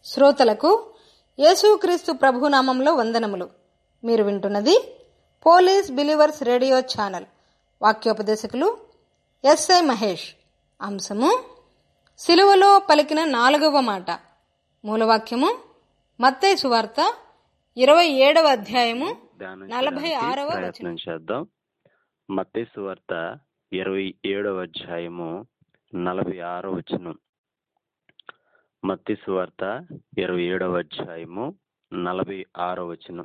శ్రోతలకు యేసుక్రీస్తు ప్రభునామంలో వందనములు మీరు వింటున్నది పోలీస్ బిలీవర్స్ రేడియో ఛానల్ వాక్యోపదేశకులు ఎస్ఐ మహేష్ అంశము సిలువలో పలికిన నాలుగవ మాట మూలవాక్యము మత్తయి సువార్త ఇరవై ఏడవ అధ్యాయము ధ్యానం నలభై చేయడానికి ఆరవ వచనం ప్రయత్నం చేద్దాం మత్తయి వార్త ఇరవై ఏడవ అధ్యాయము నలభై ఆరో వచనం మత్తయి వార్త ఇరవై ఏడవ అధ్యాయము నలభై ఆరో వచనం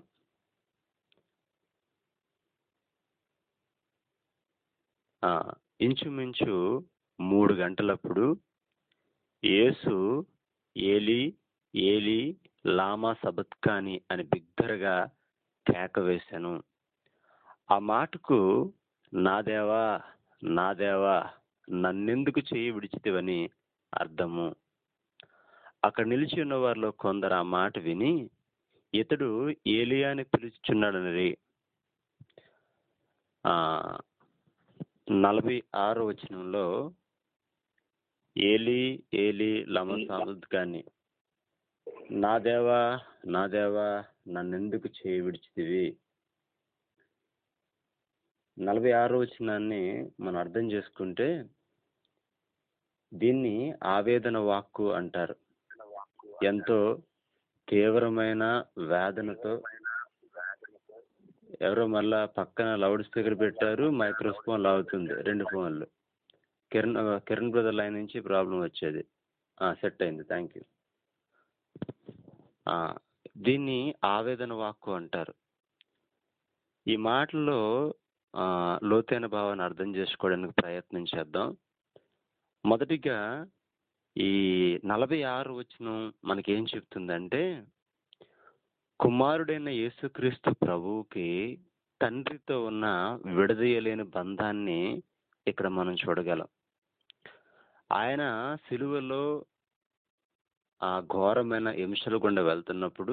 ఆ, ఇంచుమించు మూడు గంటలప్పుడు యేసు ఏలి ఏలి లామా సబత్కాని అని బిగ్గరగా కేక వేశాను ఆ మాటకు నా దేవా నా దేవా నన్నెందుకు చేయి విడిచితివని అర్థము అక్కడ నిలిచి ఉన్న వారిలో కొందరు ఆ మాట విని ఇతడు ఏలియాని పిలుచుచున్నాడని ఆ నలభై ఆరో వచనంలో ఏలి ఏలి లమ సాముద్గాని నా దేవా నా దేవా నన్నెందుకు చేయి విడిచితివి నలభై ఆరో వచనాన్ని మనం అర్థం చేసుకుంటే దీన్ని ఆవేదన వాక్కు అంటారు ఎంతో తీవ్రమైన వేదనతో ఎవరో మళ్ళా పక్కన లౌడ్ స్పీకర్ పెట్టారు మైక్రోఫోన్ లాగుతుంది రెండు ఫోన్లు కిరణ్ కిరణ్ బ్రదర్ లైన్ నుంచి ప్రాబ్లం వచ్చేది సెట్ అయింది థ్యాంక్ యూ దీన్ని ఆవేదన వాక్కు అంటారు ఈ మాటల్లో ఆ, లోతైన భావాన్ని అర్థం చేసుకోవడానికి ప్రయత్నం చేద్దాం మొదటిగా ఈ నలభై ఆరు వచనం మనకేం చెప్తుందంటే కుమారుడైన యేసుక్రీస్తు ప్రభువుకి తండ్రితో ఉన్న విడదీయలేని బంధాన్ని ఇక్కడ మనం చూడగలం ఆయన సిలువలో ఆ ఘోరమైన హింసలు గుండా వెళ్తున్నప్పుడు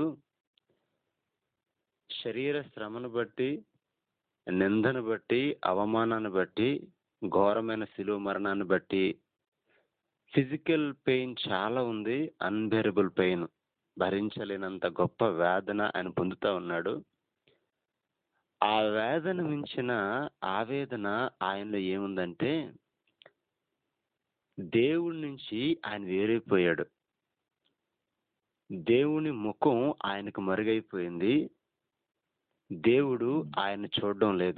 శరీర శ్రమను బట్టి నిందను బట్టి అవమానాన్ని బట్టి ఘోరమైన సిలువ మరణాన్ని బట్టి ఫిజికల్ పెయిన్ చాలా ఉంది అన్బెరబుల్ పెయిన్ భరించలేనంత గొప్ప వేదన ఆయన పొందుతా ఉన్నాడు ఆ వేదన మించిన ఆవేదన ఆయనలో ఏముందంటే దేవుడి నుంచి ఆయన వేరైపోయాడు దేవుని ముఖం ఆయనకు మరుగైపోయింది దేవుడు ఆయన చూడడం లేదు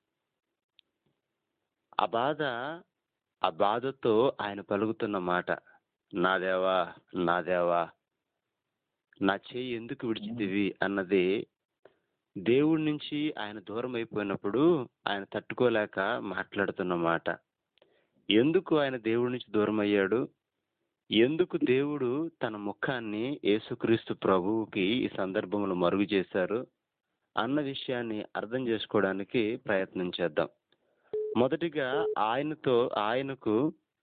ఆ బాధ ఆ బాధతో ఆయన పలుకుతున్న మాట నా దేవా నా దేవా నా చేయి ఎందుకు విడిచితివి అన్నది దేవుడి నుంచి ఆయన దూరం అయిపోయినప్పుడు ఆయన తట్టుకోలేక మాట్లాడుతున్న మాట ఎందుకు ఆయన దేవుడి నుంచి దూరం అయ్యాడు ఎందుకు దేవుడు తన ముఖాన్ని యేసుక్రీస్తు ప్రభువుకి ఈ సందర్భంలో మరుగు చేశారు అన్న విషయాన్ని అర్థం చేసుకోవడానికి ప్రయత్నం చేద్దాం మొదటిగా ఆయనతో ఆయనకు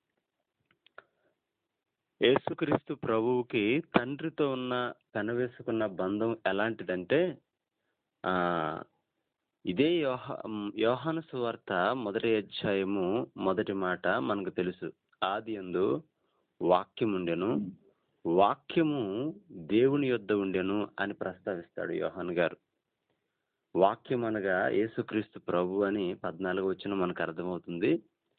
యేసుక్రీస్తు ప్రభువుకి తండ్రితో ఉన్న కనవేసుకున్న బంధం ఎలాంటిదంటే ఆ ఇదే యోహ యోహాను సువార్త మొదటి అధ్యాయము మొదటి మాట మనకు తెలుసు ఆది యందు వాక్యం ఉండెను వాక్యము దేవుని యొద్ద ఉండెను అని ప్రస్తావిస్తాడు యోహాన్ గారు వాక్యం అనగా యేసుక్రీస్తు ప్రభు అని పద్నాలుగు వచ్చిన మనకు అర్థమవుతుంది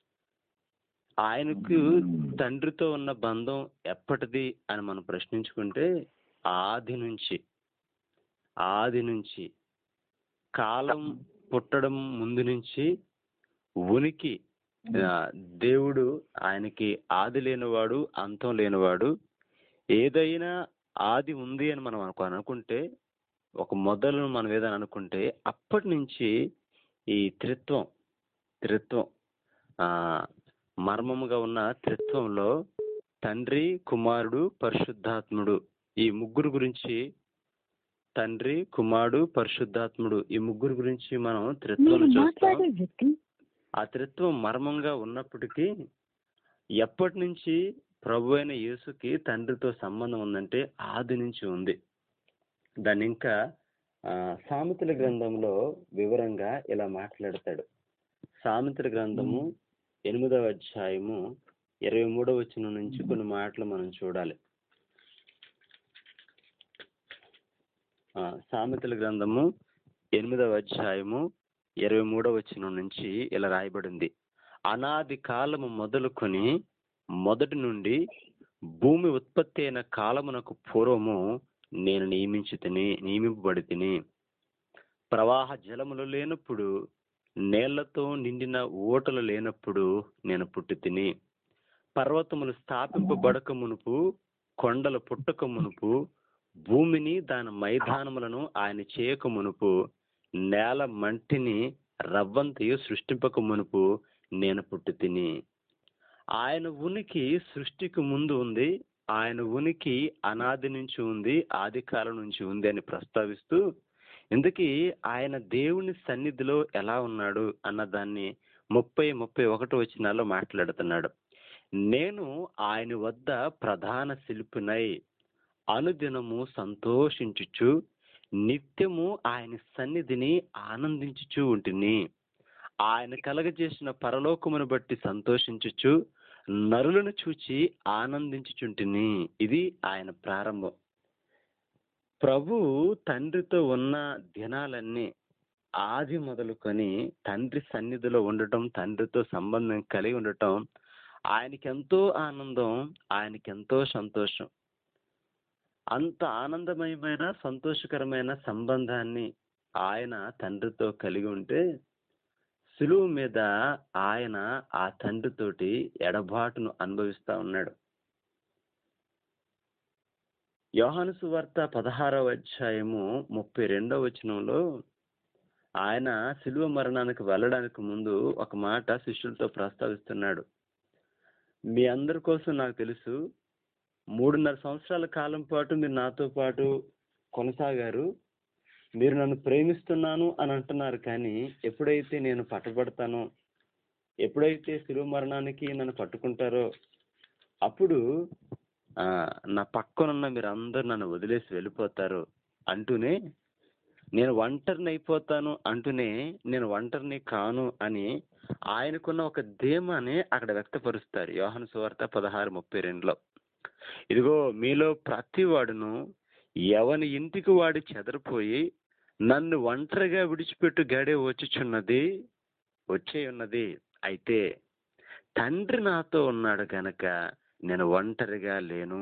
ఆయనకు తండ్రితో ఉన్న బంధం ఎప్పటిది అని మనం ప్రశ్నించుకుంటే ఆది నుంచి ఆది నుంచి కాలం పుట్టడం ముందు నుంచి ఉనికి ఆ, దేవుడు ఆయనకి ఆది లేనివాడు అంతం లేనివాడు ఏదైనా ఆది ఉంది అని మనం అనుకో అనుకుంటే ఒక మొదలు మనం ఏదైనా అనుకుంటే అప్పటి నుంచి ఈ త్రిత్వం త్రిత్వం ఆ మర్మముగా ఉన్న త్రిత్వంలో తండ్రి కుమారుడు పరిశుద్ధాత్ముడు ఈ ముగ్గురు గురించి తండ్రి కుమారుడు పరిశుద్ధాత్ముడు ఈ ముగ్గురు గురించి మనం త్రిత్వం మీరు చూస్తాం మాట్లాడే వ్యక్తి ఆ త్రిత్వం మర్మంగా ఉన్నప్పటికీ ఎప్పటి నుంచి ప్రభు అయిన యేసుకి తండ్రితో సంబంధం ఉందంటే ఆది నుంచి ఉంది దాన్ని ఇంకా ఆ, సామెతల గ్రంథంలో వివరంగా ఇలా మాట్లాడతాడు సామెతల గ్రంథము ఎనిమిదవ అధ్యాయము ఇరవై మూడవ వచనం నుంచి కొన్ని మాటలు మనం చూడాలి ఆ, సామెతల గ్రంథము ఎనిమిదవ అధ్యాయము ఇరవై మూడవ వచనం నుంచి ఇలా రాయబడింది అనాది కాలము మొదలుకొని మొదటి నుండి భూమి ఉత్పత్తి అయిన కాలమునకు పూర్వము నేను నియమించి తిని నియమింపబడి తిని ప్రవాహ జలములు లేనప్పుడు నేళ్లతో నిండిన ఊటలు లేనప్పుడు నేను పుట్టి తిని పర్వతములు స్థాపింపబడక మునుపు కొండలు పుట్టక మునుపు భూమిని దాని మైదానములను ఆయన చేయక మునుపు నేల మంటిని రవ్వంతయు సృష్టింపక మునుపు నేను పుట్టి తిని ఆయన ఉనికి సృష్టికి ముందు ఉంది ఆయన ఉనికి అనాది నుంచి ఉంది ఆది కాలం నుంచి ఉంది అని ప్రస్తావిస్తూ ఇందుకీ ఆయన దేవుని సన్నిధిలో ఎలా ఉన్నాడు అన్న దాన్ని ముప్పై ముప్పై ఒకటి వచనాల్లో మాట్లాడుతున్నాడు నేను ఆయన వద్ద ప్రధాన శిల్పినై అనుదినము సంతోషించుచు నిత్యము ఆయన సన్నిధిని ఆనందించుచు ఉంటిని ఆయన కలగజేసిన పరలోకమును బట్టి సంతోషించుచు నరులను చూచి ఆనందించుచుంటిని ఇది ఆయన ప్రారంభం ప్రభు తండ్రితో ఉన్న దినాలన్నీ ఆది మొదలుకొని తండ్రి సన్నిధిలో ఉండటం తండ్రితో సంబంధం కలిగి ఉండటం ఆయనకెంతో ఆనందం ఆయనకెంతో సంతోషం అంత ఆనందమయమైన సంతోషకరమైన సంబంధాన్ని ఆయన తండ్రితో కలిగి ఉంటే సులువు మీద ఆయన ఆ తండ్రితోటి ఎడబాటును అనుభవిస్తా ఉన్నాడు యోహాను సువార్త పదహారవ అధ్యాయము ముప్పై రెండవ వచనంలో ఆయన శిలువ మరణానికి వెళ్ళడానికి ముందు ఒక మాట శిష్యులతో ప్రస్తావిస్తున్నాడు మీ అందరి కోసం నాకు తెలుసు మూడున్నర సంవత్సరాల కాలం పాటు మీరు నాతో పాటు కొనసాగారు మీరు నన్ను ప్రేమిస్తున్నాను అని అంటున్నారు కానీ ఎప్పుడైతే నేను పట్టబడతానో ఎప్పుడైతే శిలువ మరణానికి నన్ను పట్టుకుంటారో అప్పుడు ఆ, నా పక్కనున్న మీరు అందరు నన్ను వదిలేసి వెళ్ళిపోతారు అంటూనే నేను ఒంటరిని అయిపోతాను అంటూనే నేను ఒంటరిని కాను అని ఆయనకున్న ఒక ధీమాని అక్కడ వ్యక్తపరుస్తారు యోహాను సువార్త పదహారు ముప్పై రెండులో ఇదిగో మీలో ప్రతి వాడును ఎవని ఇంటికి వాడి చెదరిపోయి నన్ను ఒంటరిగా విడిచిపెట్టు గడే వచ్చుచున్నది వచ్చే ఉన్నది అయితే తండ్రి నాతో ఉన్నాడు గనక నేను ఒంటరిగా లేను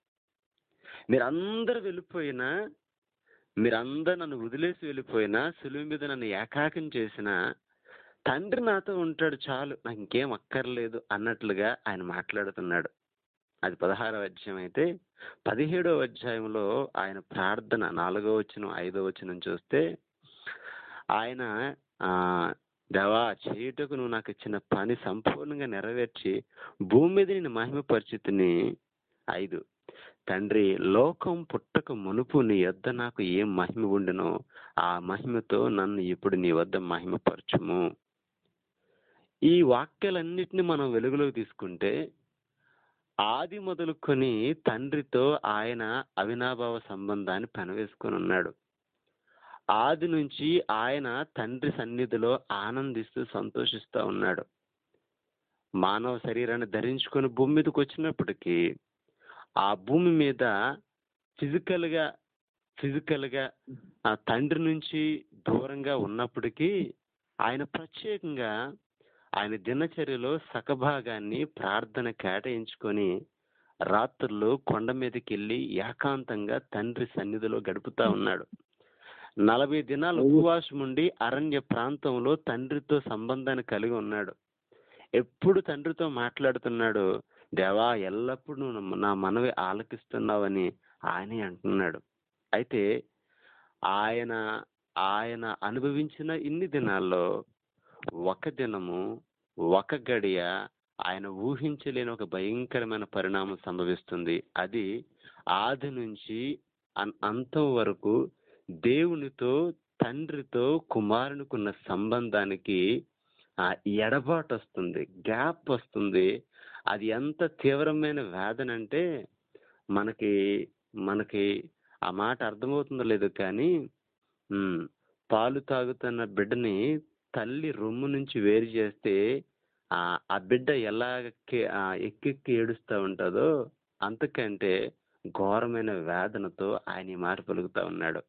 మీరందరూ వెళ్ళిపోయినా మీరందరూ నన్ను వదిలేసి వెళ్ళిపోయినా సులువు మీద నన్ను ఏకాకం చేసిన తండ్రి నాతో ఉంటాడు చాలు నాకు ఇంకేం అక్కర్లేదు అన్నట్లుగా ఆయన మాట్లాడుతున్నాడు అది పదహారవ అధ్యాయం అయితే పదిహేడవ అధ్యాయంలో ఆయన ప్రార్థన నాలుగో వచనం ఐదో వచనం చూస్తే ఆయన ఆ దేవా చేయుటకు నువ్వు నాకు ఇచ్చిన పని సంపూర్ణంగా నెరవేర్చి భూమి మీద నేను మహిమ పరిస్థితిని ఐదు తండ్రి లోకం పుట్టక మునుపు నీ వద్ద నాకు ఏం మహిమ ఉండునో ఆ మహిమతో నన్ను ఇప్పుడు నీ వద్ద మహిమపరచుము ఈ వాక్యాలన్నిటిని మనం వెలుగులోకి తీసుకుంటే ఆది మొదలుకొని తండ్రితో ఆయన అవినాభావ సంబంధాన్ని పెనవేసుకొని ఉన్నాడు ఆది నుంచి ఆయన తండ్రి సన్నిధిలో ఆనందిస్తూ సంతోషిస్తూ ఉన్నాడు మానవ శరీరాన్ని ధరించుకొని భూమి మీదకి వచ్చినప్పటికీ ఆ భూమి మీద ఫిజికల్ గా ఫిజికల్ గా ఆ తండ్రి నుంచి దూరంగా ఉన్నప్పటికీ ఆయన ప్రత్యేకంగా ఆయన దినచర్యలో సగభాగాన్ని ప్రార్థన కేటాయించుకొని రాత్రులు కొండ మీదకి వెళ్ళి ఏకాంతంగా తండ్రి సన్నిధిలో గడుపుతా ఉన్నాడు నలభై దినాలు ఉపవాసం ఉండి అరణ్య ప్రాంతంలో తండ్రితో సంబంధాన్ని కలిగి ఉన్నాడు ఎప్పుడు తండ్రితో మాట్లాడుతున్నాడు దేవా ఎల్లప్పుడూ నువ్వు నా మనవి ఆలకిస్తున్నావని ఆయనే అంటున్నాడు అయితే ఆయన ఆయన అనుభవించిన ఇన్ని దినాల్లో ఒక దినము ఒక గడియ ఆయన ఊహించలేని ఒక భయంకరమైన పరిణామం సంభవిస్తుంది అది ఆది నుంచి అన్- అంతం వరకు దేవునితో తండ్రితో కుమారునికున్న సంబంధానికి ఆ ఎడబాటు వస్తుంది గ్యాప్ వస్తుంది అది ఎంత తీవ్రమైన వేదన అంటే మనకి మనకి ఆ మాట అర్థమవుతుందో లేదో కానీ ఉమ్, పాలు తాగుతున్న బిడ్డని తల్లి రొమ్ము నుంచి వేరు చేస్తే ఆ ఆ బిడ్డ ఎలా ఎక్కెక్కి ఏడుస్తూ ఉంటుందో అంతకంటే ఘోరమైన వేదనతో ఆయన ఈ మాట పలుకుతా ఉన్నాడు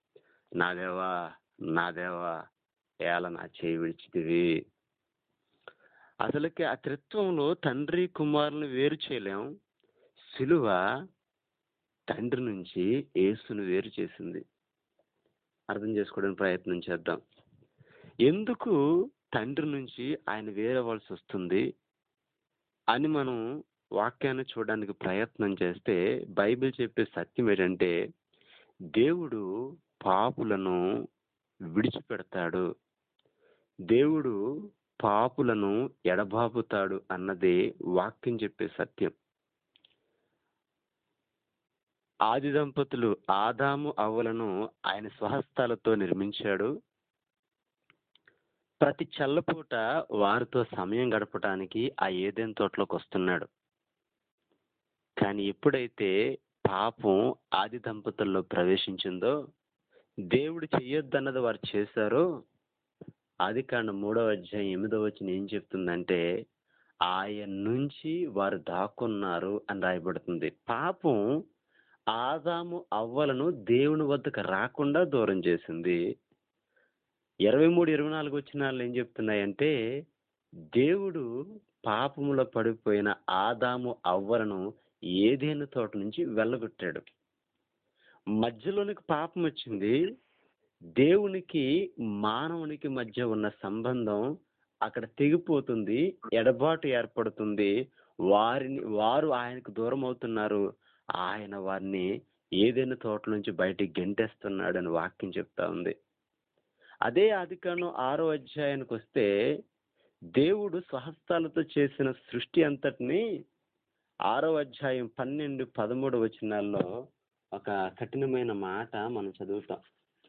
నా దేవా నా దేవా ఏల నా చేయి విడిచితివి అసలుకి ఆ త్రిత్వంలో తండ్రి కుమారుని వేరు చేయలేం సిలువ తండ్రి నుంచి యేసును వేరు చేసింది అర్థం చేసుకోవడానికి ప్రయత్నం చేద్దాం ఎందుకు తండ్రి నుంచి ఆయన వేరవలసి వస్తుంది అని మనం వాక్యాన్ని చూడడానికి ప్రయత్నం చేస్తే బైబిల్ చెప్పే సత్యం ఏంటంటే దేవుడు పాపులను విడిచిపెడతాడు దేవుడు పాపులను ఎడబాపుతాడు అన్నదే వాక్యం చెప్పే సత్యం ఆది దంపతులు ఆదాము అవ్వలను ఆయన స్వహస్తాలతో నిర్మించాడు ప్రతి చల్లపూట వారితో సమయం గడపడానికి ఆ ఏదైనా తోటలోకి వస్తున్నాడు కానీ ఎప్పుడైతే పాపం ఆది దంపతుల్లో ప్రవేశించిందో దేవుడు చెయ్యొద్దన్నది వారు చేశారో ఆది కాండ మూడవ అధ్యాయం ఎనిమిదవ వచ్చిన ఏం చెప్తుందంటే ఆయన నుంచి వారు దాక్కున్నారు అని రాయబడుతుంది పాపం ఆదాము అవ్వలను దేవుని వద్దకు రాకుండా దూరం చేసింది ఇరవై మూడు ఇరవై నాలుగు వచ్చినాళ్ళు ఏం చెప్తున్నాయంటే దేవుడు పాపములో పడిపోయిన ఆదాము అవ్వలను ఏదేను తోట నుంచి వెళ్ళగొట్టాడు మధ్యలోనికి పాపం వచ్చింది దేవునికి మానవునికి మధ్య ఉన్న సంబంధం అక్కడ తెగిపోతుంది ఎడబాటు ఏర్పడుతుంది వారిని వారు ఆయనకు దూరం అవుతున్నారు ఆయన వారిని ఏదైనా తోట నుంచి బయటికి గెంటేస్తున్నాడు అని వాక్యం చెప్తా ఉంది అదే ఆదికాండం ఆరో అధ్యాయానికి వస్తే దేవుడు స్వహస్తాలతో చేసిన సృష్టి అంతటిని ఆరో అధ్యాయం పన్నెండు పదమూడు వచనాల్లో ఒక కఠినమైన మాట మనం చదువుతాం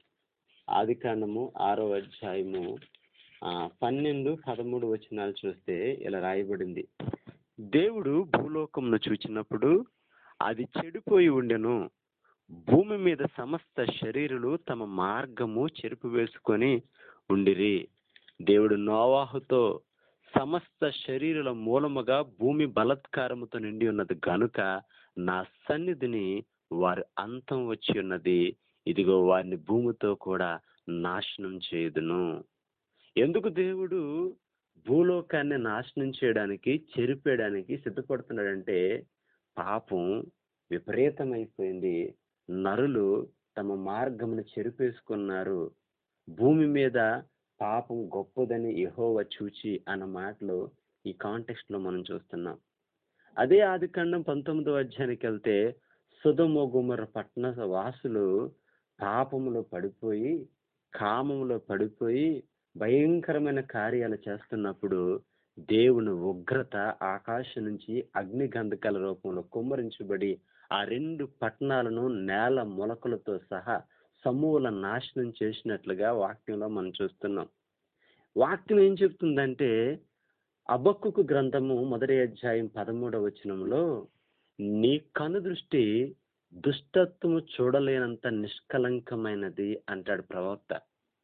ఆదికాండము ఆరో అధ్యాయము ఆ, పన్నెండు పదమూడు వచనాలు చూస్తే ఇలా రాయబడింది దేవుడు భూలోకమును చూచినప్పుడు అది చెడిపోయి ఉండెను భూమి మీద సమస్త శరీరులు తమ మార్గము చెరుపు వేసుకొని ఉండిరి దేవుడు నోవాహుతో సమస్త శరీరుల మూలముగా భూమి బలత్కారముతో నిండి ఉన్నది గనుక నా సన్నిధిని వారి అంతం వచ్చి ఉన్నది ఇదిగో వారిని భూమితో కూడా నాశనం చేయుదును ఎందుకు దేవుడు భూలోకాన్ని నాశనం చేయడానికి చెరిపేయడానికి సిద్ధపడుతున్నాడంటే పాపం విపరీతమైపోయింది నరులు తమ మార్గమును చెరిపేసుకున్నారు భూమి మీద పాపం గొప్పదని యెహోవా చూచి అన్న మాటలు ఈ కాంటెక్స్ట్ లో మనం చూస్తున్నాం అదే ఆది ఖండం పంతొమ్మిదో అధ్యాయానికి వెళ్తే సుధమ గుమర పట్టణ వాసులు పాపములో పడిపోయి కామములో పడిపోయి భయంకరమైన కార్యాలు చేస్తున్నప్పుడు దేవుని ఉగ్రత ఆకాశం నుంచి అగ్ని గంధకాల రూపంలో కుమ్మరించబడి ఆ రెండు పట్టణాలను నేల మొలకలతో సహా సమూల నాశనం చేసినట్లుగా వాక్యంలో మనం చూస్తున్నాం వాక్యం ఏం చెప్తుందంటే అబక్కుకు గ్రంథము మొదటి అధ్యాయం పదమూడవ వచనంలో నీ కను దృష్టి దుష్టత్వము చూడలేనంత నిష్కలంకమైనది అంటాడు ప్రవక్త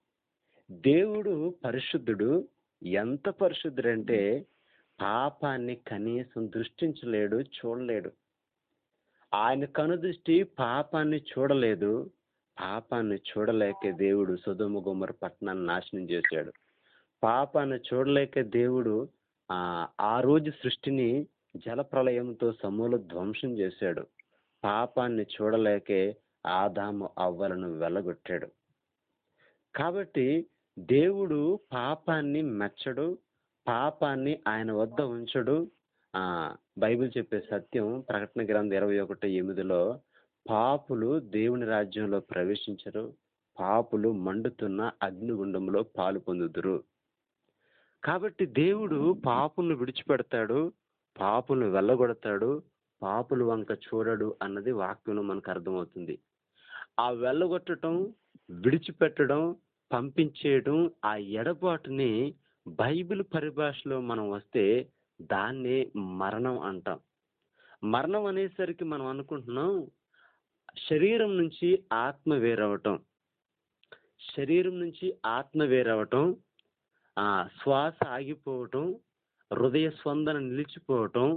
దేవుడు పరిశుద్ధుడు ఎంత పరిశుద్ధుడంటే పాపాన్ని కనీసం దృష్టించలేడు చూడలేడు ఆయన కనుదృష్టి పాపాన్ని చూడలేదు పాపాన్ని చూడలేక దేవుడు సుధుమ గుమ్మర పట్టణాన్ని నాశనం చేశాడు పాపాన్ని చూడలేక దేవుడు ఆ ఆ రోజు సృష్టిని జలప్రలయంతో సమూల ధ్వంసం చేశాడు పాపాన్ని చూడలేకే ఆదాము అవ్వలను వెళ్ళగొట్టాడు కాబట్టి దేవుడు పాపాన్ని మెచ్చడు పాపాన్ని ఆయన వద్ద ఉంచడు ఆ బైబిల్ చెప్పే సత్యం ప్రకటన గ్రంథం ఇరవై ఒకటి ఎనిమిదిలో పాపులు దేవుని రాజ్యంలో ప్రవేశించరు పాపులు మండుతున్న అగ్నిగుండంలో పాలు పొందుదురు కాబట్టి దేవుడు పాపులను విడిచిపెడతాడు పాపులను వెళ్ళగొడతాడు పాపులు వంక చూడడు అన్నది వాక్యంలో మనకు అర్థమవుతుంది ఆ వెళ్ళగొట్టడం విడిచిపెట్టడం పంపించేయడం ఆ ఎడబాటుని బైబిల్ పరిభాషలో మనం వస్తే దాన్నే మరణం అంటాం మరణం అనేసరికి మనం అనుకుంటున్నాం శరీరం నుంచి ఆత్మ వేరవటం శరీరం నుంచి ఆత్మ వేరవటం ఆ శ్వాస ఆగిపోవటం హృదయ స్పందన నిలిచిపోవటం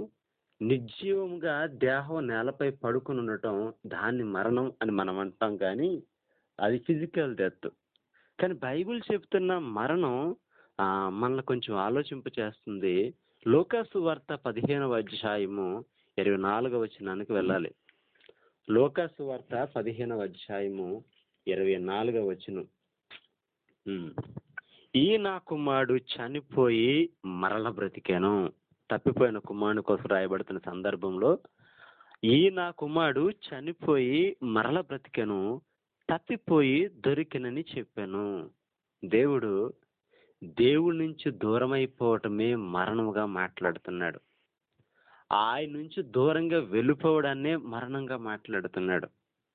నిర్జీవంగా దేహం నేలపై పడుకుని ఉండటం దాన్ని మరణం అని మనం అంటాం కానీ అది ఫిజికల్ డెత్ కానీ బైబిల్ చెప్తున్న మరణం ఆ, మనల్ని కొంచెం ఆలోచింప చేస్తుంది లోకాసు వార్త పదిహేనవ అధ్యాయము ఇరవై నాలుగవ వచనానికి వెళ్ళాలి లోకాసు వార్త పదిహేనవ అధ్యాయము ఇరవై నాలుగవ వచనం ఉమ్. ఈ నా కుమారుడు చనిపోయి మరల బ్రతికాను తప్పిపోయిన కుమారుని కోసం రాయబడుతున్న సందర్భంలో ఈ నా కుమారుడు చనిపోయి మరల బ్రతికాను తప్పిపోయి దొరికినని చెప్పాను దేవుడు దేవుడి నుంచి దూరం అయిపోవటమే మరణముగా మాట్లాడుతున్నాడు ఆయన నుంచి దూరంగా వెళ్ళిపోవడాన్నే మరణంగా మాట్లాడుతున్నాడు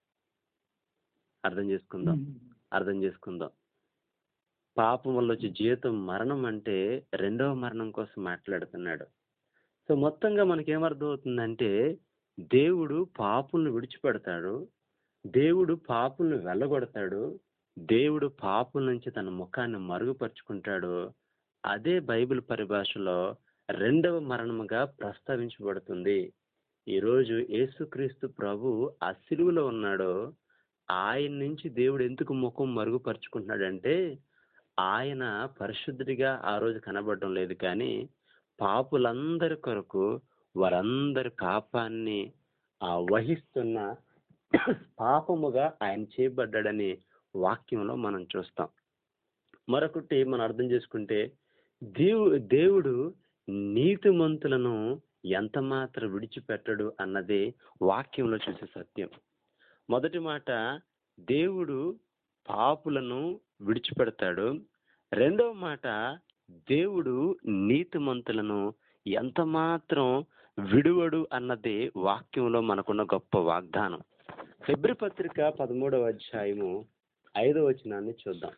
అర్థం చేసుకుందాం అర్థం చేసుకుందాం పాపం వల్ల వచ్చే జీవితం మరణం అంటే రెండవ మరణం కోసం మాట్లాడుతున్నాడు సో మొత్తంగా మనకేమర్థం అవుతుందంటే దేవుడు పాపులను విడిచిపెడతాడు దేవుడు పాపులను వెళ్ళగొడతాడు దేవుడు పాపుల నుంచి తన ముఖాన్ని మరుగుపరుచుకుంటాడు అదే బైబిల్ పరిభాషలో రెండవ మరణముగా ప్రస్తావించబడుతుంది ఈరోజు యేసుక్రీస్తు ప్రభు ఆ సిలువలో ఉన్నాడో ఆయన నుంచి దేవుడు ఎందుకు ముఖం మరుగుపరుచుకుంటున్నాడంటే ఆయన పరిశుద్ధుడిగా ఆ రోజు కనబడడం లేదు కానీ పాపులందరి కొరకు వారందరి పాపాన్ని ఆ వహిస్తున్న పాపముగా ఆయన చేయబడ్డాడని వాక్యంలో మనం చూస్తాం మరొకటి మనం అర్థం చేసుకుంటే దేవు దేవుడు నీతిమంతులను ఎంత మాత్రం విడిచిపెట్టడు అన్నదే వాక్యంలో చూసే సత్యం మొదటి మాట దేవుడు పాపులను విడిచిపెడతాడు రెండవ మాట దేవుడు నీతిమంతులను ఎంత మాత్రం విడువడు అన్నదే వాక్యంలో మనకున్న గొప్ప వాగ్దానం ఫిబ్రి పత్రిక పదమూడవ అధ్యాయము ఐదవ వచనాన్ని చూద్దాం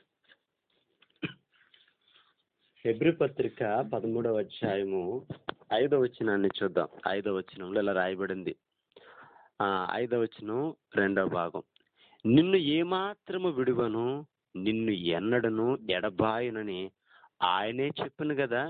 ఫిబ్రి పత్రిక పదమూడవ అధ్యాయము ఐదవ వచనాన్ని చూద్దాం ఐదవ వచనంలో ఇలా రాయబడింది ఆ ఐదవ వచనం రెండవ భాగం నిన్ను ఏమాత్రము విడువను నిన్ను ఎన్నడను ఎడబాయునని ఆయనే చెప్పను కదా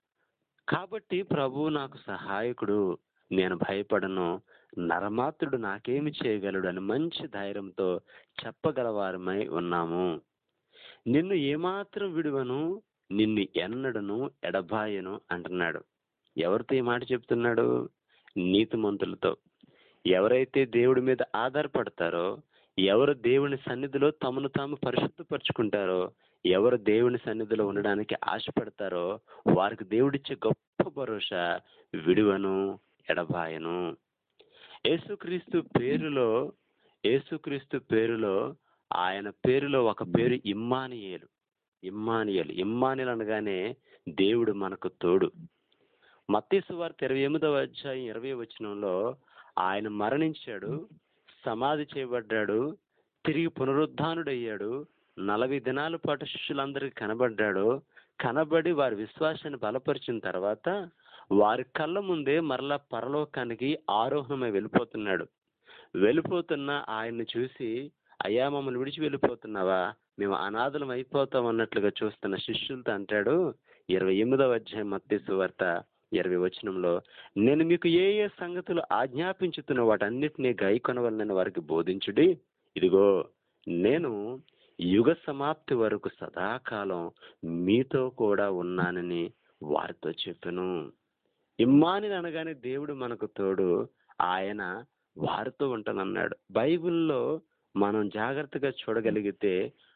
కాబట్టి ప్రభువు నాకు సహాయకుడు నేను భయపడను నరమాత్రుడు నాకేమి చేయగలడు అని మంచి ధైర్యంతో చెప్పగలవారమై ఉన్నాము నిన్ను ఏమాత్రం విడువను నిన్ను ఎన్నడను ఎడబాయను అంటున్నాడు ఎవరితో ఈ మాట చెప్తున్నాడు నీతిమంతులతో ఎవరైతే దేవుడి మీద ఆధారపడతారో ఎవరు దేవుని సన్నిధిలో తమను తాము పరిశుద్ధపరచుకుంటారో ఎవరు దేవుని సన్నిధిలో ఉండడానికి ఆశపడతారో వారికి దేవుడిచ్చే గొప్ప భరోసా విడువను ఎడబాయను యేసుక్రీస్తు పేరులో యేసుక్రీస్తు పేరులో ఆయన పేరులో ఒక పేరు ఇమ్మానియేలు ఇమ్మానియలు ఇమ్మానియల్ అనగానే దేవుడు మనకు తోడు మత్తీసు వార్త ఇరవై ఎనిమిదవ అధ్యాయం ఇరవై వచనంలో ఆయన మరణించాడు సమాధి చేయబడ్డాడు తిరిగి పునరుద్ధానుడయ్యాడు నలభై దినాల పాటు శిష్యులందరికీ కనబడ్డాడు కనబడి వారి విశ్వాసాన్ని బలపరిచిన తర్వాత వారి కళ్ళ ముందే మరలా పరలోకానికి ఆరోహణమై వెళ్ళిపోతున్నాడు వెళ్ళిపోతున్న ఆయన్ని చూసి అయ్యా మమ్మల్ని విడిచి వెళ్ళిపోతున్నావా మేము అనాథలం అయిపోతాం అన్నట్లుగా చూస్తున్న శిష్యులతో అంటాడు ఇరవై ఎనిమిదవ అధ్యాయం మత్తేసు వార్త ఇరవై వచనంలో నేను మీకు ఏ ఏ సంగతులు ఆజ్ఞాపించుతున్న వాటన్నిటినీ గైకొనవలనని వారికి బోధించుడి ఇదిగో నేను యుగ సమాప్తి వరకు సదాకాలం మీతో కూడా ఉన్నానని వారితో చెప్పాను ఇమ్మాని అనగానే దేవుడు మనకు తోడు ఆయన వారితో ఉంటానన్నాడు బైబిల్లో మనం జాగ్రత్తగా చూడగలిగితే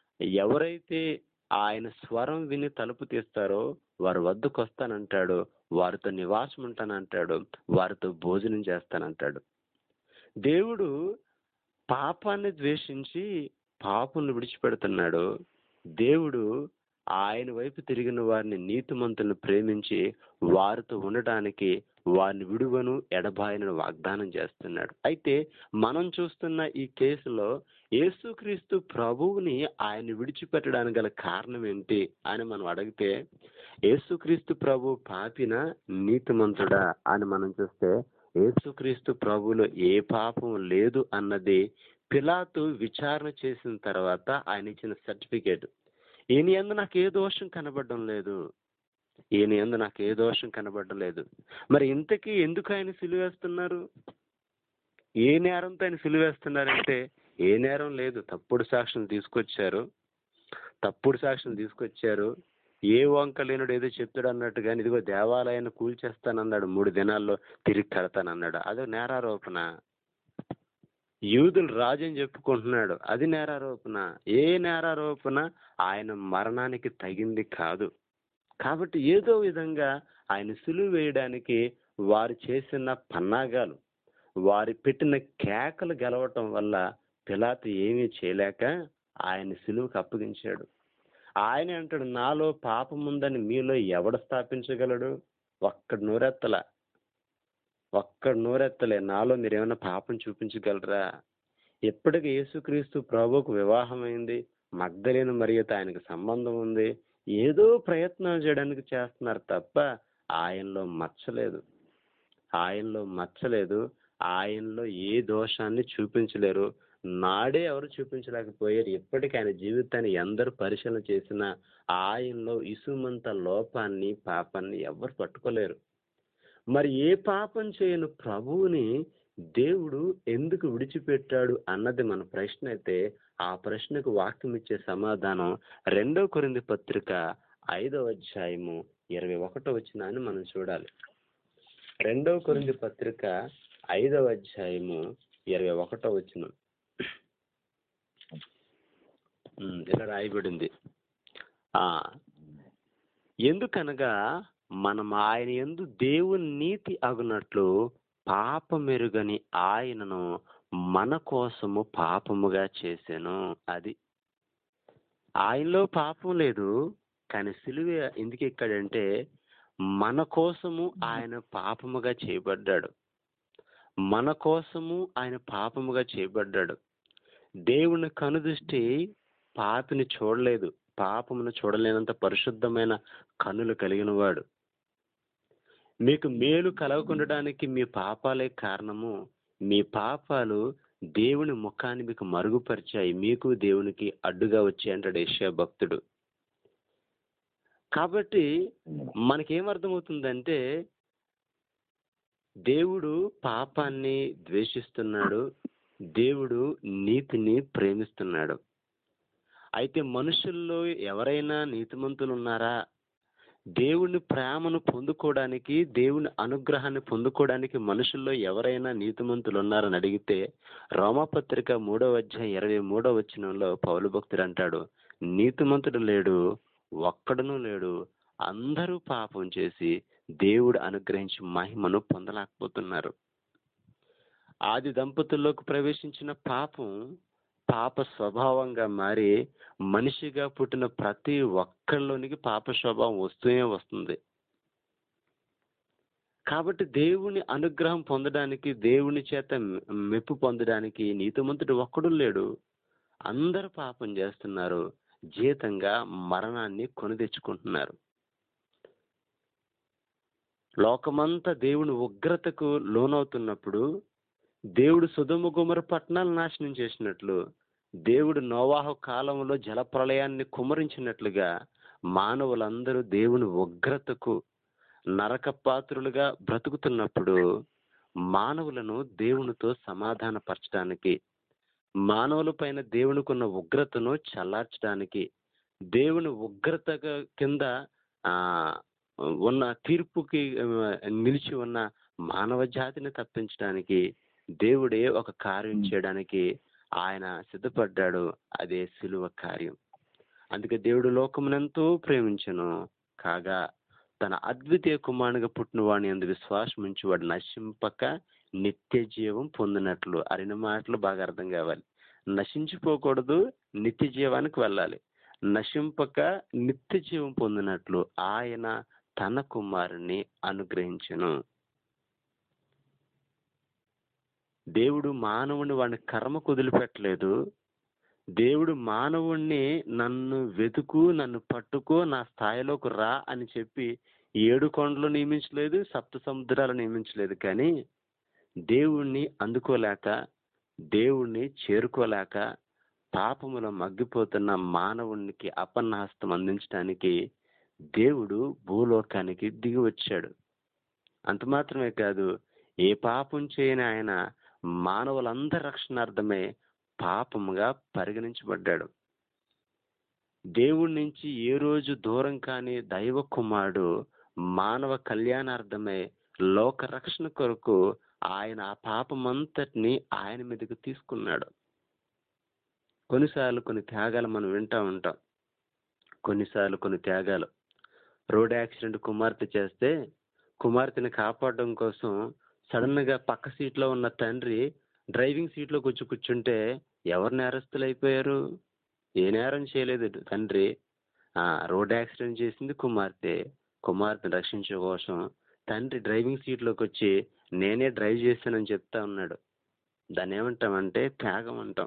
ఎవరైతే ఆయన స్వరం విని తలుపు తీస్తారో వారి వద్దకు వస్తానంటాడు వారితో నివాసం ఉంటానంటాడు వారితో భోజనం చేస్తానంటాడు దేవుడు పాపాన్ని ద్వేషించి పాపులను విడిచిపెడుతున్నాడు దేవుడు ఆయన వైపు తిరిగిన వారిని నీతిమంతులను ప్రేమించి వారితో ఉండటానికి వారిని విడువను ఎడబాయను వాగ్దానం చేస్తున్నాడు అయితే మనం చూస్తున్న ఈ కేసులో యేసుక్రీస్తు ప్రభువుని ఆయన విడిచిపెట్టడానికి గల కారణం ఏంటి అని మనం అడిగితే యేసుక్రీస్తు ప్రభు పాపిన నీతిమంతుడా అని మనం చూస్తే యేసుక్రీస్తు ప్రభులో ఏ పాపం లేదు అన్నది పిలాతు విచారణ చేసిన తర్వాత ఆయన ఇచ్చిన సర్టిఫికేట్ ఈయన ఎందు నాకు ఏ దోషం కనబడడం లేదు ఈయన ఎందు నాకు ఏ దోషం కనబడడం లేదు మరి ఇంతకీ ఎందుకు ఆయన సిలువేస్తున్నారు ఏ నేరంతో ఆయన సిలువేస్తున్నారంటే ఏ నేరం లేదు తప్పుడు సాక్ష్యం తీసుకొచ్చారు తప్పుడు సాక్ష్యం తీసుకొచ్చారు ఏ వంక లేనుడు ఏదో చెప్తాడు అన్నట్టు కానీ ఇదిగో దేవాలయాన్ని కూల్చేస్తానన్నాడు మూడు దినాల్లో తిరిగి కడతానన్నాడు అదో నేరారోపణ యూదులు రాజు అని చెప్పుకుంటున్నాడు అది నేరారోపణ ఏ నేరారోపణ ఆయన మరణానికి తగింది కాదు కాబట్టి ఏదో విధంగా ఆయన సులువు వేయడానికి వారు చేసిన పన్నాగాలు వారి పెట్టిన కేకలు గెలవటం వల్ల పిలాతు ఏమీ చేయలేక ఆయన సులువుకు అప్పగించాడు ఆయన అంటాడు నాలో పాపం ఉందని మీలో ఎవడు స్థాపించగలడు ఒక్కడు నోరెత్తల ఒక్కడు నోరెత్తలే నాలో మీరు ఏమైనా పాపం చూపించగలరా ఎప్పటికి యేసుక్రీస్తు ప్రభువుకు వివాహమైంది మగ్ధలేని మరియతో ఆయనకు సంబంధం ఉంది ఏదో ప్రయత్నం చేయడానికి చేస్తున్నారు తప్ప ఆయనలో మచ్చలేదు ఆయనలో మచ్చలేదు ఆయనలో ఏ దోషాన్ని చూపించలేరు నాడే ఎవరు చూపించలేకపోయారు ఎప్పటికీ ఆయన జీవితాన్ని ఎందరు పరిశీలన చేసినా ఆయనలో ఇసుమంత లోపాన్ని పాపాన్ని ఎవరు పట్టుకోలేరు మరి ఏ పాపం చేయను ప్రభువుని దేవుడు ఎందుకు విడిచిపెట్టాడు అన్నది మన ప్రశ్న అయితే ఆ ప్రశ్నకు వాక్యం ఇచ్చే సమాధానం రెండో కొరింది పత్రిక ఐదవ అధ్యాయము ఇరవై ఒకటో వచ్చిన అని మనం చూడాలి రెండవ కొరింది పత్రిక ఐదవ అధ్యాయము ఇరవై ఒకటో వచ్చిన ఇలా రాయబడింది ఆ ఎందుకనగా మనం ఆయన ఎందు దేవుని నీతి అగునట్లు పాపమెరుగని ఆయనను మన కోసము పాపముగా చేశాను అది ఆయనలో పాపం లేదు కానీ సిలువ ఎందుకు ఎక్కాడంటే మన కోసము ఆయన పాపముగా చేయబడ్డాడు మన కోసము ఆయన పాపముగా చేయబడ్డాడు దేవుని కనుదృష్టి పాపిని చూడలేదు పాపమును చూడలేనంత పరిశుద్ధమైన కన్నులు కలిగిన వాడు మీకు మేలు కలగకుండడానికి మీ పాపాలే కారణము మీ పాపాలు దేవుని ముఖాన్ని మీకు మరుగుపరిచాయి మీకు దేవునికి అడ్డుగా వచ్చాయి అంటాడు ఏషియా భక్తుడు కాబట్టి మనకేమర్థమవుతుందంటే దేవుడు పాపాన్ని ద్వేషిస్తున్నాడు దేవుడు నీతిని ప్రేమిస్తున్నాడు అయితే మనుషుల్లో ఎవరైనా నీతిమంతులు ఉన్నారా దేవుని ప్రేమను పొందుకోవడానికి దేవుని అనుగ్రహాన్ని పొందుకోవడానికి మనుషుల్లో ఎవరైనా నీతిమంతులు ఉన్నారని అడిగితే రోమపత్రిక మూడవ అధ్యాయం ఇరవై మూడవ వచనంలో పౌలు భక్తుడు అంటాడు నీతిమంతుడు లేడు ఒక్కడును లేడు అందరూ పాపం చేసి దేవుడు అనుగ్రహించి మహిమను పొందలేకపోతున్నారు ఆది దంపతుల్లోకి ప్రవేశించిన పాపం పాప స్వభావంగా మారి మనిషిగా పుట్టిన ప్రతి ఒక్కళ్ళలోనికి పాప స్వభావం వస్తూనే వస్తుంది కాబట్టి దేవుని అనుగ్రహం పొందడానికి దేవుని చేత మెప్పు పొందడానికి నీతిమంతుడు ఒక్కడు లేడు అందరూ పాపం చేస్తున్నారు జీతంగా మరణాన్ని కొని తెచ్చుకుంటున్నారు లోకమంతా దేవుని ఉగ్రతకు లోనవుతున్నప్పుడు దేవుడు సుధుమ గుమర పట్టణాలు నాశనం చేసినట్లు దేవుడు నోవాహు కాలంలో జలప్రలయాన్ని కుమరించినట్లుగా మానవులందరూ దేవుని ఉగ్రతకు నరక పాత్రులుగా బ్రతుకుతున్నప్పుడు మానవులను దేవునితో సమాధానపరచడానికి మానవుల పైన దేవునికున్న ఉగ్రతను చల్లార్చడానికి దేవుని ఉగ్రత కింద ఆ ఉన్న తీర్పుకి నిలిచి ఉన్న మానవ జాతిని తప్పించడానికి దేవుడే ఒక కార్యం చేయడానికి ఆయన సిద్ధపడ్డాడు అదే సిలువ కార్యం అందుకే దేవుడు లోకమునెంతో ప్రేమించను కాగా తన అద్వితీయ కుమారునిగా పుట్టిన వాడిని అందు విశ్వాసం ఉంచి వాడు నశింపక నిత్య జీవం పొందినట్లు అరిన మాటలు బాగా అర్థం కావాలి నశించిపోకూడదు నిత్య జీవానికి వెళ్ళాలి నశింపక నిత్య జీవం పొందినట్లు ఆయన తన కుమారుని అనుగ్రహించను దేవుడు మానవుని వాడిని కర్మ కుదిలిపెట్టలేదు దేవుడు మానవుణ్ణి నన్ను వెతుకు నన్ను పట్టుకో నా స్థాయిలోకి రా అని చెప్పి ఏడు కొండలు నియమించలేదు సప్త సముద్రాలు నియమించలేదు కానీ దేవుణ్ణి అందుకోలేక దేవుణ్ణి చేరుకోలేక పాపములో మగ్గిపోతున్న మానవునికి అపన్నహస్తం అందించడానికి దేవుడు భూలోకానికి దిగి వచ్చాడు అంత మాత్రమే కాదు ఏ పాపం చేయని ఆయన మానవులందరి రక్షణార్థమే పాపముగా పరిగణించబడ్డాడు దేవుడి నుంచి ఏ రోజు దూరం కాని దైవ కుమారుడు మానవ కళ్యాణార్థమై లోక రక్షణ కొరకు ఆయన ఆ పాపమంతటిని ఆయన మీదకి తీసుకున్నాడు కొన్నిసార్లు కొన్ని త్యాగాలు మనం వింటా ఉంటాం కొన్నిసార్లు కొన్ని త్యాగాలు రోడ్ యాక్సిడెంట్ కుమార్తె చేస్తే కుమార్తెని కాపాడడం కోసం సడన్ గా పక్క సీట్లో ఉన్న తండ్రి డ్రైవింగ్ సీట్లోకి వచ్చి కూర్చుంటే ఎవరు నేరస్తులు అయిపోయారు ఏ నేరం చేయలేదు తండ్రి ఆ రోడ్ యాక్సిడెంట్ చేసింది కుమార్తె కుమార్తెను రక్షించే కోసం తండ్రి డ్రైవింగ్ సీట్లోకి వచ్చి నేనే డ్రైవ్ చేశానని చెప్తా ఉన్నాడు దాన్ని ఏమంటామంటే త్యాగం అంటాం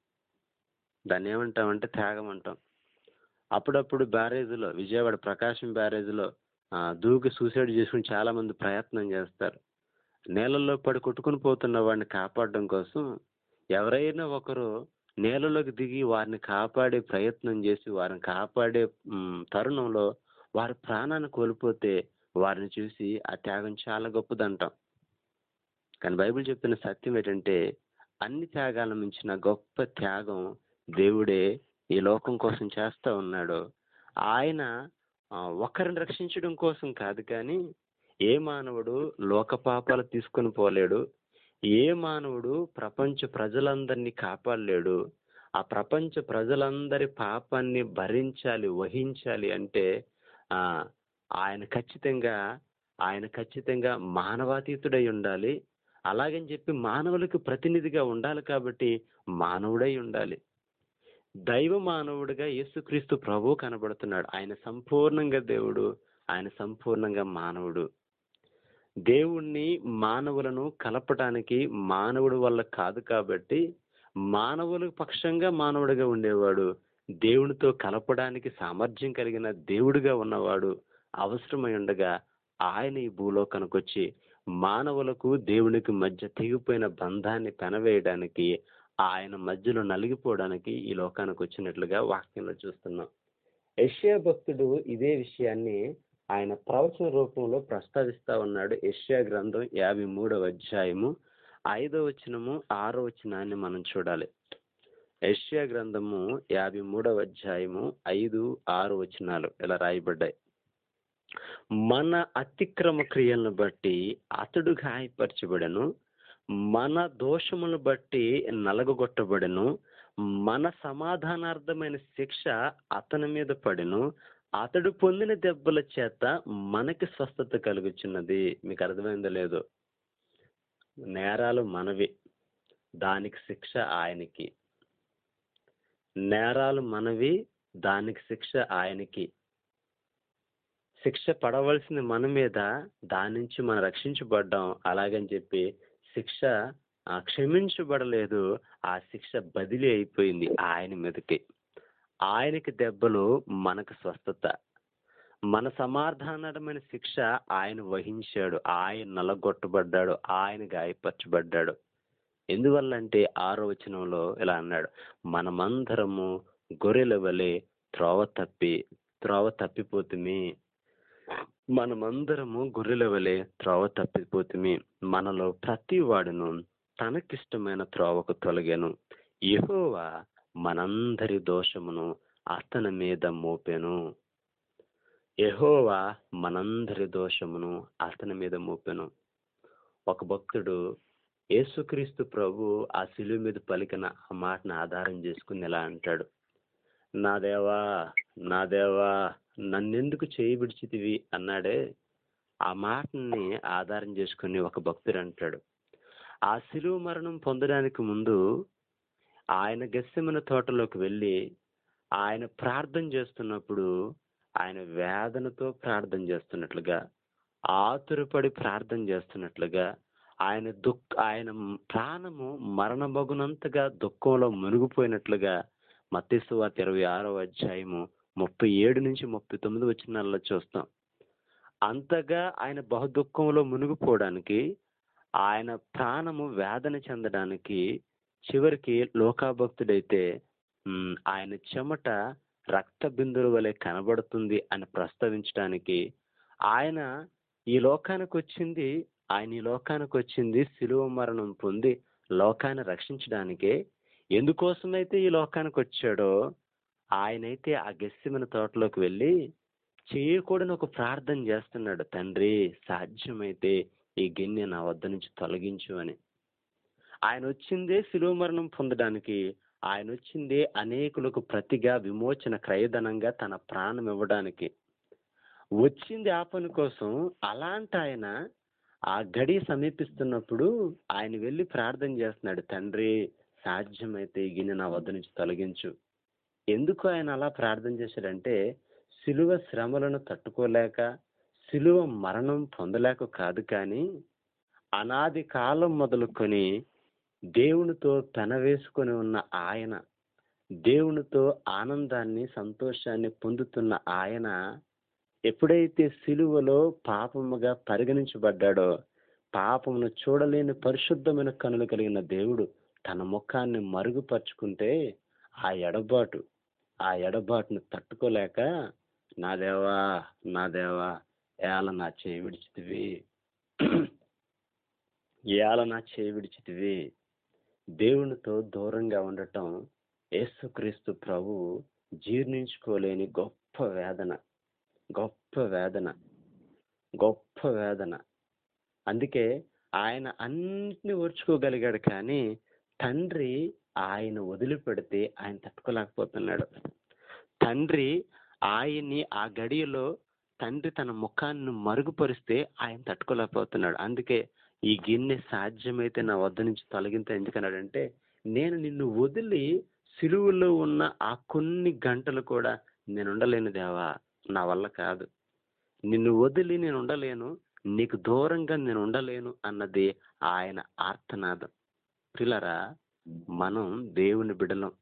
దాన్ని ఏమంటామంటే త్యాగం అంటాం అప్పుడప్పుడు బ్యారేజ్లో విజయవాడ ప్రకాశం బ్యారేజ్లో ఆ, దూకి సూసైడ్ చేసుకుని చాలా మంది ప్రయత్నం చేస్తారు నేలల్లో పడి కొట్టుకుని పోతున్న వాడిని కాపాడడం కోసం ఎవరైనా ఒకరు నేలలోకి దిగి వారిని కాపాడే ప్రయత్నం చేసి వారిని కాపాడే మ్, తరుణంలో వారి ప్రాణాన్ని కోల్పోతే వారిని చూసి ఆ త్యాగం చాలా గొప్పదంటాం కానీ బైబిల్ చెప్తున్న సత్యం ఏంటంటే అన్ని త్యాగాలను మించిన గొప్ప త్యాగం దేవుడే ఈ లోకం కోసం చేస్తా ఉన్నాడు ఆయన ఆ, ఒకరిని రక్షించడం కోసం కాదు కానీ ఏ మానవుడు లోక పాపాలు తీసుకొని పోలేడు ఏ మానవుడు ప్రపంచ ప్రజలందరినీ కాపాడలేడు ఆ ప్రపంచ ప్రజలందరి పాపాన్ని భరించాలి వహించాలి అంటే ఆ ఆయన ఖచ్చితంగా ఆయన ఖచ్చితంగా మానవాతీతుడై ఉండాలి అలాగని చెప్పి మానవులకు ప్రతినిధిగా ఉండాలి కాబట్టి మానవుడై ఉండాలి దైవ మానవుడిగా యేసుక్రీస్తు ప్రభు కనబడుతున్నాడు ఆయన సంపూర్ణంగా దేవుడు ఆయన సంపూర్ణంగా మానవుడు దేవుణ్ణి మానవులను కలపటానికి మానవుడి వల్ల కాదు కాబట్టి మానవుల పక్షంగా మానవుడిగా ఉండేవాడు దేవునితో కలపడానికి సామర్థ్యం కలిగిన దేవుడిగా ఉన్నవాడు అవసరమై ఉండగా ఆయన ఈ భూలోకానికి వచ్చి మానవులకు దేవునికి మధ్య తెగిపోయిన బంధాన్ని పెనవేయడానికి ఆయన మధ్యలో నలిగిపోవడానికి ఈ లోకానికి వచ్చినట్లుగా వాక్యంలో చూస్తున్నాం యెషయా భక్తుడు ఇదే విషయాన్ని ఆయన ప్రవచన రూపంలో ప్రస్తావిస్తా ఉన్నాడు యెషయా గ్రంథం యాభై మూడవ అధ్యాయము ఐదో వచనము ఆరో వచనాన్ని మనం చూడాలి యెషయా గ్రంథము యాభై మూడవ అధ్యాయము ఐదు ఆరు వచనాలు ఇలా రాయబడ్డాయి మన అతిక్రమ క్రియలను బట్టి అతడు గాయపరచబడను మన దోషములను బట్టి నలగగొట్టబడెను మన సమాధానార్థమైన శిక్ష అతని మీద పడెను అతడు పొందిన దెబ్బల చేత మనకి స్వస్థత కలుగుచున్నది మీకు అర్థమైందో లేదో నేరాలు మనవి దానికి శిక్ష ఆయనకి నేరాలు మనవి దానికి శిక్ష ఆయనకి శిక్ష పడవలసింది మన మీద దాని నుంచి మనం రక్షించబడ్డాం అలాగని చెప్పి శిక్ష ఆ, క్షమించబడలేదు ఆ శిక్ష బదిలీ అయిపోయింది ఆయన మీదకి ఆయనకి దెబ్బలు మనకు స్వస్థత మన సమాధానమైన శిక్ష ఆయన వహించాడు ఆయన నలగొట్టబడ్డాడు ఆయన గాయపరచబడ్డాడు ఎందువల్లంటే ఆరో వచనంలో ఇలా అన్నాడు మనమందరము గొర్రెల వలె త్రోవ తప్పి త్రోవ తప్పిపోతుమి మనమందరము గొర్రెల వలె త్రోవ తప్పిపోతుమి మనలో ప్రతి వాడును తనకిష్టమైన త్రోవకు తొలగాను యెహోవా మనందరి దోషమును అతని మీద మోపెను యెహోవా మనందరి దోషమును అతని మీద మోపెను ఒక భక్తుడు యేసుక్రీస్తు ప్రభు ఆ శిలువ మీద పలికిన ఆ మాటను ఆధారం చేసుకుని ఇలా అంటాడు నా దేవా నా దేవా నన్నెందుకు చేయి విడిచితివి అన్నాడే ఆ మాటని ఆధారం చేసుకుని ఒక భక్తుడు అంటాడు ఆ శిలువ మరణం పొందడానికి ముందు ఆయన గస్యమైన తోటలోకి వెళ్ళి ఆయన ప్రార్థన చేస్తున్నప్పుడు ఆయన వేదనతో ప్రార్థన చేస్తున్నట్లుగా ఆతురపడి ప్రార్థన చేస్తున్నట్లుగా ఆయన దుఃఖ ఆయన ప్రాణము మరణమగునంతగా దుఃఖంలో మునిగిపోయినట్లుగా మత్స్సువార్త ఇరవై ఆరో అధ్యాయము ముప్పై ఏడు నుంచి ముప్పై తొమ్మిది వచ్చినాల్లో చూస్తాం అంతగా ఆయన బహు దుఃఖంలో మునిగిపోవడానికి ఆయన ప్రాణము వేదన చెందడానికి చివరికి లోకాభక్తుడైతే ఉమ్, ఆయన చెమట రక్త బిందువుల వలె కనబడుతుంది అని ప్రస్తావించడానికి ఆయన ఈ లోకానికి వచ్చింది ఆయన ఈ లోకానికి వచ్చింది శిలువ మరణం పొంది లోకాన్ని రక్షించడానికే ఎందుకోసమైతే ఈ లోకానికి వచ్చాడో ఆయనైతే ఆ గెస్సిమైన తోటలోకి వెళ్ళి చేయకూడని ఒక ప్రార్థన చేస్తున్నాడు తండ్రి సాధ్యమైతే ఈ గిన్నె నా వద్ద నుంచి తొలగించు అని ఆయన వచ్చిందే శిలువ మరణం పొందడానికి ఆయన వచ్చిందే అనేకులకు ప్రతిగా విమోచన క్రయధనంగా తన ప్రాణం ఇవ్వడానికి వచ్చింది ఆ పని కోసం అలాంటి ఆయన ఆ గడి సమీపిస్తున్నప్పుడు ఆయన వెళ్ళి ప్రార్థన చేస్తున్నాడు తండ్రి సాధ్యమైతే ఈ గిన్నె నా వద్ద నుంచి తొలగించు ఎందుకు ఆయన అలా ప్రార్థన చేశాడంటే సిలువ శ్రమలను తట్టుకోలేక సిలువ మరణం పొందలేక కాదు కానీ అనాది కాలం మొదలుకొని దేవునితో పెనవేసుకొని ఉన్న ఆయన దేవునితో ఆనందాన్ని సంతోషాన్ని పొందుతున్న ఆయన ఎప్పుడైతే సిలువలో పాపముగా పరిగణించబడ్డాడో పాపమును చూడలేని పరిశుద్ధమైన కనులు కలిగిన దేవుడు తన ముఖాన్ని మరుగుపరుచుకుంటే ఆ ఎడబాటు ఆ ఎడబాటును తట్టుకోలేక నా దేవా నా దేవా ఏల నా చేయి విడిచితివి ఏల నా చేయి విడిచితివి దేవునితో దూరంగా ఉండటం యేసుక్రీస్తు ప్రభు జీర్ణించుకోలేని గొప్ప వేదన గొప్ప వేదన గొప్ప వేదన అందుకే ఆయన అన్నిటిని ఓర్చుకోగలిగాడు కానీ తండ్రి ఆయన వదిలిపెడితే ఆయన తట్టుకోలేకపోతున్నాడు తండ్రి ఆయన్ని ఆ గడియలో తండ్రి తన ముఖాన్ని మరుగుపరిస్తే ఆయన తట్టుకోలేకపోతున్నాడు అందుకే ఈ గిన్నె సాధ్యమైతే నా వద్ద నుంచి తొలగింత ఎందుకన్నాడంటే నేను నిన్ను వదిలి సిలువలో ఉన్న ఆ కొన్ని గంటలు కూడా నేను ఉండలేను దేవా నా వల్ల కాదు నిన్ను వదిలి నేను ఉండలేను నీకు దూరంగా నేను ఉండలేను అన్నది ఆయన ఆర్తనాదం పిల్లరా మనం దేవుని బిడలం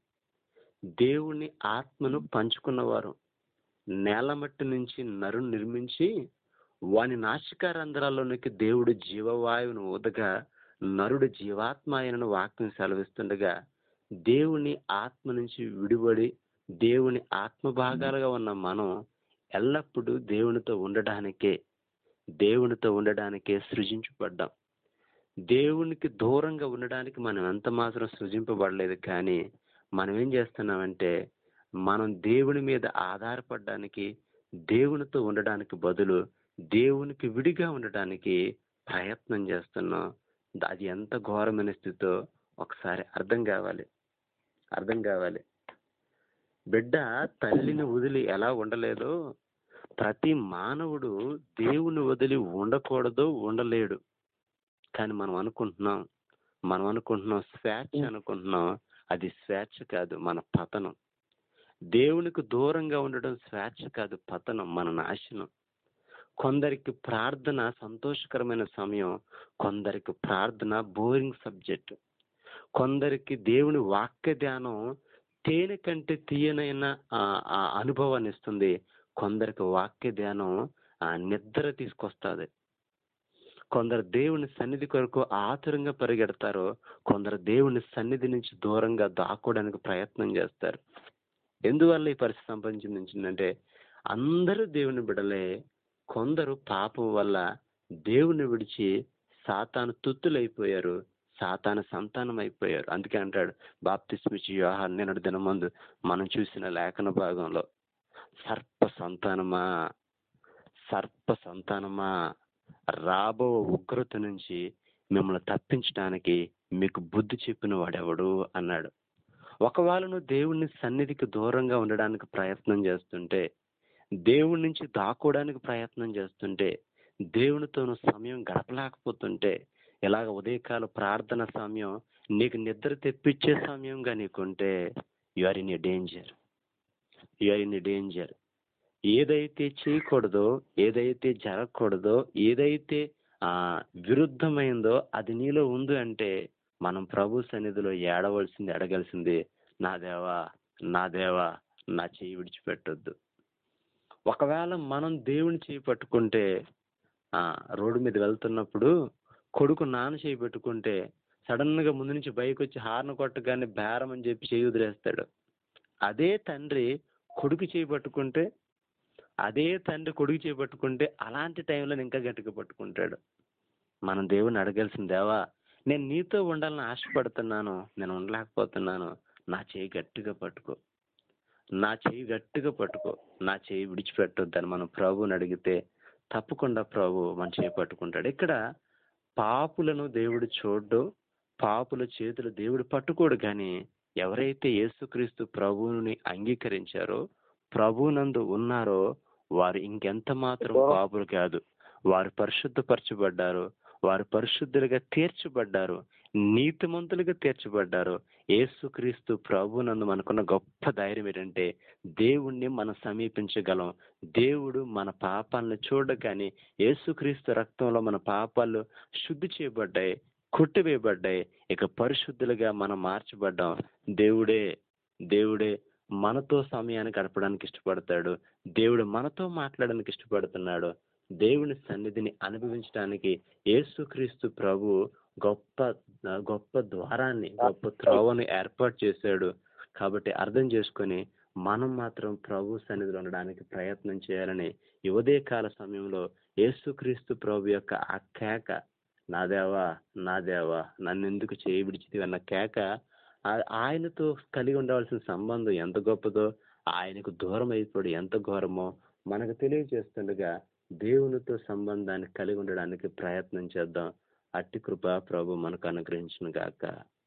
దేవుని ఆత్మను పంచుకున్నవారు నేలమట్టి నుంచి నరుని నిర్మించి వాని నాసికారంధ్రాల్లోనికి దేవుడు జీవవాయువును ఊదగా నరుడు జీవాత్మ అయినను వాక్యం సెలవిస్తుండగా దేవుని ఆత్మ నుంచి విడిబడి దేవుని ఆత్మ భాగాలుగా ఉన్న మనం ఎల్లప్పుడూ దేవునితో ఉండడానికే దేవునితో ఉండడానికే సృజించబడ్డాం దేవునికి దూరంగా ఉండడానికి మనం ఎంత మాత్రం సృజింపబడలేదు కానీ మనం ఏం చేస్తున్నామంటే మనం దేవుని మీద ఆధారపడడానికి దేవునితో ఉండడానికి బదులు దేవునికి విడిగా ఉండడానికి ప్రయత్నం చేస్తున్నాం అది ఎంత ఘోరమైన స్థితితో ఒకసారి అర్థం కావాలి అర్థం కావాలి బిడ్డ తల్లిని వదిలి ఎలా ఉండలేదో ప్రతి మానవుడు దేవుని వదిలి ఉండకూడదు ఉండలేడు కానీ మనం అనుకుంటున్నాం మనం అనుకుంటున్నాం స్వేచ్ఛ అనుకుంటున్నాం అది స్వేచ్ఛ కాదు మన పతనం దేవునికి దూరంగా ఉండడం స్వేచ్ఛ కాదు పతనం మన నాశనం కొందరికి ప్రార్థన సంతోషకరమైన సమయం కొందరికి ప్రార్థన బోరింగ్ సబ్జెక్ట్ కొందరికి దేవుని వాక్య ధ్యానం తేనె కంటే తీయనైన ఆ ఆ అనుభవాన్ని ఇస్తుంది కొందరికి వాక్య ధ్యానం ఆ నిద్ర తీసుకొస్తుంది కొందరు దేవుని సన్నిధి కొరకు ఆతురంగా పరిగెడతారు కొందరు దేవుని సన్నిధి నుంచి దూరంగా దాక్కోవడానికి ప్రయత్నం చేస్తారు ఎందువల్ల ఈ పరిస్థితి సంభవించిందంటే అందరూ దేవుని బిడలే కొందరు పాపం వల్ల దేవుని విడిచి సాతాను తుత్తులైపోయారు సాతాను సంతానం అయిపోయారు అందుకే అంటాడు బాప్తిస్మిచ్చి యోహాన్ నిన్నటి దినమందు మనం చూసిన లేఖన భాగంలో సర్ప సంతానమా సర్ప సంతానమా రాబో ఉగ్రత నుంచి మిమ్మల్ని తప్పించడానికి మీకు బుద్ధి చెప్పిన వాడెవడు అన్నాడు ఒకవేళ నువ్వు దేవుని సన్నిధికి దూరంగా ఉండడానికి ప్రయత్నం చేస్తుంటే దేవుడి నుంచి దాక్కోవడానికి ప్రయత్నం చేస్తుంటే దేవునితో నువ్వు సమయం గడపలేకపోతుంటే ఇలాగ ఉదయకాల ప్రార్థన సమయం నీకు నిద్ర తెప్పించే సమయంగా నీకుంటే you are in a danger you are in a danger ఏదైతే చేయకూడదో ఏదైతే జరగకూడదో ఏదైతే ఆ విరుద్ధమైందో అది నీలో ఉంది అంటే మనం ప్రభు సన్నిధిలో ఏడవలసింది అడగాల్సింది నా దేవా నా దేవా నా చేయి విడిచిపెట్టొద్దు ఒకవేళ మనం దేవుని చేయి పట్టుకుంటే ఆ రోడ్డు మీద వెళ్తున్నప్పుడు కొడుకు నాన్న చేయి పెట్టుకుంటే సడన్ గా ముందు నుంచి బైక్ వచ్చి హార్న్ కొట్టగానే బేరం అని చెప్పి చేయి వదిలేస్తాడు అదే తండ్రి కొడుకు చేయి పట్టుకుంటే అదే తండ్రి కొడుకు చేయి పట్టుకుంటే అలాంటి టైంలో ఇంకా గట్టిగా పట్టుకుంటాడు మనం దేవుని అడగాల్సిన దేవా నేను నీతో ఉండాలని ఆశపడుతున్నాను నేను ఉండలేకపోతున్నాను నా చేయి గట్టిగా పట్టుకో నా చేయి గట్టిగా పట్టుకో నా చేయి విడిచిపెట్టొద్దని మనం ప్రభువుని అడిగితే తప్పకుండా ప్రభు మన చేయి పట్టుకుంటాడు ఇక్కడ పాపులను దేవుడు చూడ్డు పాపుల చేతులు దేవుడు పట్టుకోడు కానీ ఎవరైతే యేసుక్రీస్తు ప్రభువుని అంగీకరించారో ప్రభువునందు ఉన్నారో వారు ఇంకెంత మాత్రం పాపులు కాదు వారు పరిశుద్ధపరచబడ్డారు వారు పరిశుద్ధులుగా తీర్చబడ్డారు నీతిమంతులుగా తీర్చబడ్డారు యేసుక్రీస్తు ప్రభునందు మనకున్న గొప్ప ధైర్యం ఏంటంటే దేవుణ్ణి మనం సమీపించగలం దేవుడు మన పాపాలను చూడగానే యేసుక్రీస్తు రక్తంలో మన పాపాలు శుద్ధి చేయబడ్డాయి కొట్టివేయబడ్డాయి ఇక పరిశుద్ధులుగా మనం మార్చబడ్డాం దేవుడే దేవుడే మనతో సమయాన్ని గడపడానికి ఇష్టపడతాడు దేవుడు మనతో మాట్లాడడానికి ఇష్టపడుతున్నాడు దేవుని సన్నిధిని అనుభవించడానికి యేసుక్రీస్తు ప్రభు గొప్ప గొప్ప ద్వారాన్ని గొప్ప త్రోవను ఏర్పాటు చేశాడు కాబట్టి అర్థం చేసుకొని మనం మాత్రం ప్రభు సన్నిధిలో ఉండడానికి ప్రయత్నం చేయాలని ఈ ఉదయకాల సమయంలో యేసుక్రీస్తు ప్రభు యొక్క ఆ కేక నా దేవా నా దేవా నన్ను ఎందుకు చేయి విడిచితివి అన్న కేక ఆ- ఆయనతో కలిగి ఉండవలసిన సంబంధం ఎంత గొప్పదో ఆయనకు దూరం అయిపోయి ఎంత ఘోరమో మనకు తెలియజేస్తుండగా దేవునితో సంబంధాన్ని కలిగి ఉండడానికి ప్రయత్నం చేద్దాం అట్టి కృప ప్రభు మనకు అనుగ్రహించును గాక